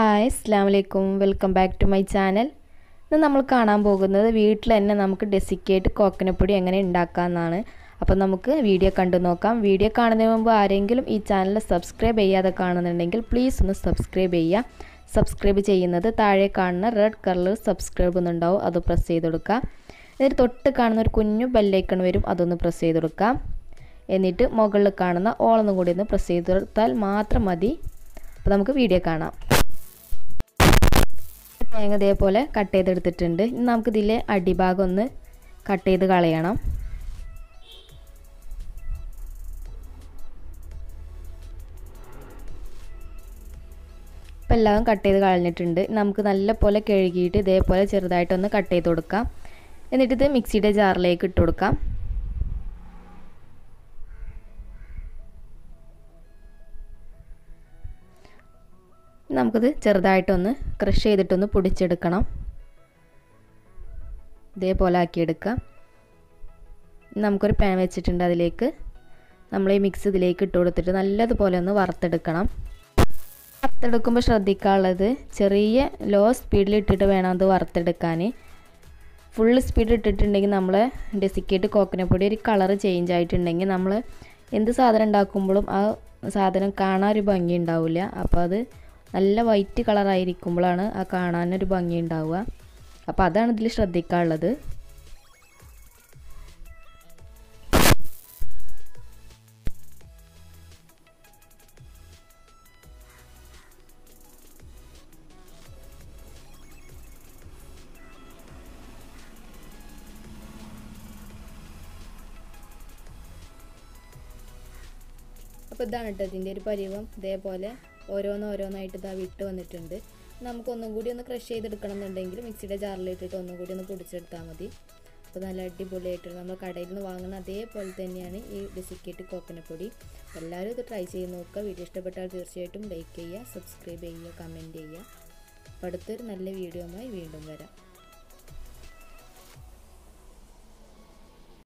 hi അസ്സാം വലൈക്കും welcome back to my channel ഇന്ന് നമ്മൾ കാണാൻ പോകുന്നത് വീട്ടിൽ തന്നെ നമുക്ക് ഡെസിക്കേറ്റ് കോക്കനപ്പൊടി എങ്ങനെ ഉണ്ടാക്കാമെന്നാണ് അപ്പോൾ നമുക്ക് വീഡിയോ കണ്ടു നോക്കാം വീഡിയോ കാണുന്നതിന് മുമ്പ് ആരെങ്കിലും ഈ ചാനൽ സബ്സ്ക്രൈബ് ചെയ്യാതെ കാണുന്നുണ്ടെങ്കിൽ പ്ലീസ് ഒന്ന് സബ്സ്ക്രൈബ് ചെയ്യുക സബ്സ്ക്രൈബ് ചെയ്യുന്നത് താഴെ കാണുന്ന റെഡ് കളർ സബ്സ്ക്രൈബ് എന്നുണ്ടാവും അത് പ്രസ് ചെയ്ത് കൊടുക്കുക എന്നിട്ട് തൊട്ട് കാണുന്ന ഒരു കുഞ്ഞു ബെല്ലൈക്കൺ വരും അതൊന്ന് പ്രസ് ചെയ്ത് കൊടുക്കുക എന്നിട്ട് മുകളിൽ കാണുന്ന ഓളൊന്നും കൂടി ഒന്ന് പ്രസ് ചെയ്ത് കൊടുത്താൽ മാത്രം മതി അപ്പോൾ നമുക്ക് വീഡിയോ കാണാം തേങ്ങ ഇതേപോലെ കട്ട് ചെയ്തെടുത്തിട്ടുണ്ട് ഇനി നമുക്കിതിലെ അടിഭാഗം ഒന്ന് കട്ട് ചെയ്ത് കളയണം ഇപ്പം എല്ലാം കട്ട് ചെയ്ത് കളഞ്ഞിട്ടുണ്ട് നമുക്ക് നല്ല പോലെ കഴുകിയിട്ട് ഇതേപോലെ ചെറുതായിട്ടൊന്ന് കട്ട് ചെയ്ത് കൊടുക്കാം എന്നിട്ട് ഇത് മിക്സിയുടെ ജാറിലേക്ക് ഇട്ട് കൊടുക്കാം നമുക്കിത് ചെറുതായിട്ടൊന്ന് ക്രഷ് ചെയ്തിട്ടൊന്ന് പൊടിച്ചെടുക്കണം ഇതേപോലെ ആക്കിയെടുക്കാം നമുക്കൊരു പാൻ വെച്ചിട്ടുണ്ട് അതിലേക്ക് നമ്മൾ ഈ മിക്സ് ഇതിലേക്ക് ഇട്ട് കൊടുത്തിട്ട് നല്ലതുപോലെ ഒന്ന് വറുത്തെടുക്കണം വറുത്തെടുക്കുമ്പോൾ ശ്രദ്ധിക്കാനുള്ളത് ചെറിയ ലോ സ്പീഡിൽ ഇട്ടിട്ട് വേണം അത് വറുത്തെടുക്കാൻ ഫുൾ സ്പീഡ് ഇട്ടിട്ടുണ്ടെങ്കിൽ നമ്മൾ ഡെസിക്കേറ്റ് കോക്കനട്ട് പൊടി ഒരു കളർ ചേഞ്ച് ആയിട്ടുണ്ടെങ്കിൽ നമ്മൾ എന്ത് സാധനം ഉണ്ടാക്കുമ്പോഴും ആ സാധനം കാണാൻ ഒരു ഭംഗി ഉണ്ടാവില്ല അപ്പോൾ അത് നല്ല വൈറ്റ് കളറായിരിക്കുമ്പോഴാണ് ആ കാണാനൊരു ഭംഗി ഉണ്ടാവുക അപ്പോൾ അതാണ് ഇതിൽ ശ്രദ്ധിക്കാനുള്ളത് അപ്പോൾ ഇതാണ് കേട്ടോ ഇതിൻ്റെ ഒരു പരിവം ഇതേപോലെ ഓരോന്ന് ഓരോന്നായിട്ട് ഇതാ വിട്ട് വന്നിട്ടുണ്ട് നമുക്കൊന്നും കൂടി ഒന്ന് ക്രഷ് ചെയ്തെടുക്കണം എന്നുണ്ടെങ്കിൽ മിക്സിയുടെ ജാറിലിട്ടിട്ട് ഒന്നും കൂടി ഒന്ന് പൊടിച്ചെടുത്താൽ മതി അപ്പോൾ നല്ല അടിപൊളിയായിട്ട് നമ്മൾ കടയിൽ നിന്ന് വാങ്ങുന്ന അതേപോലെ തന്നെയാണ് ഈ ഡെസിക്കേറ്റ് കോക്കനട്ട് പൊടി എല്ലാവരും ഇത് ട്രൈ ചെയ്ത് നോക്കുക വീഡിയോ ഇഷ്ടപ്പെട്ടാൽ തീർച്ചയായിട്ടും ലൈക്ക് ചെയ്യുക സബ്സ്ക്രൈബ് ചെയ്യുക കമൻറ്റ് ചെയ്യുക അപ്പോൾ അടുത്തൊരു നല്ല വീഡിയോയുമായി വീണ്ടും വരാം